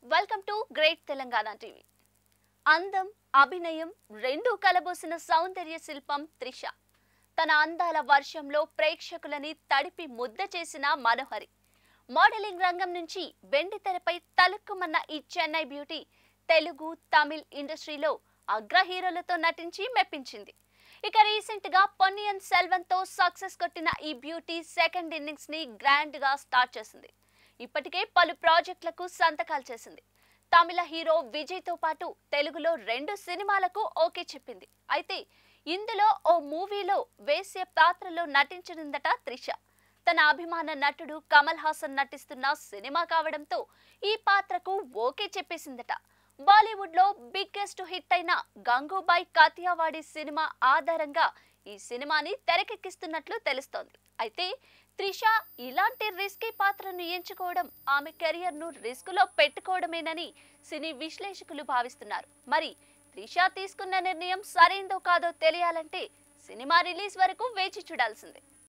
welcome to great Telangana TV అందం అభినయం రెండూ కలబోసిన సౌందర్య శిల్పం త్రిష తన అందాల వర్షంలో ప్రేక్షకులని తడిపి ముద్ద చేసిన మనోహరి మోడలింగ్ రంగం నుంచి వెండి తెరపై తలుక్కుమన్న ఈ చెన్నై బ్యూటీ తెలుగు తమిళ్ ఇండస్ట్రీలో అగ్ర హీరోలతో నటించి మెప్పించింది ఇక రీసెంట్ గా పొన్నియన్ సెల్వన్ తో సక్సెస్ కొట్టిన ఈ బ్యూటీ సెకండ్ ఇన్నింగ్స్ ని గ్రాండ్ గా స్టార్ట్ చేసింది ఇప్పటికే పలు ప్రాజెక్టులకు సంతకాలు చేసింది తమిళ హీరో విజయ్ తో పాటు తెలుగులో రెండు సినిమాలకు ఓకే చెప్పింది అయితే ఇందులో ఓ మూవీలో వేసే పాత్రలో నటించనుందట త్రిష తన అభిమాన నటుడు కమల్ హాసన్ నటిస్తున్న సినిమా కావడంతో ఈ పాత్రకు ఓకే చెప్పేసిందట బాలీవుడ్ లో బిగ్గెస్ట్ హిట్ అయిన గంగూబాయ్ కాతియావాడి సినిమా ఆధారంగా ఈ సినిమాని తెరకెక్కిస్తున్నట్లు తెలుస్తోంది అయితే త్రిష ఇలాంటి రిస్కీ పాత్రను ఎంచుకోవడం ఆమె కెరియర్ ను రిస్క్ లో పెట్టుకోవడమేనని సినీ విశ్లేషకులు భావిస్తున్నారు మరి త్రిష తీసుకున్న నిర్ణయం సరైందో కాదో తెలియాలంటే సినిమా రిలీజ్ వరకు వేచి చూడాల్సిందే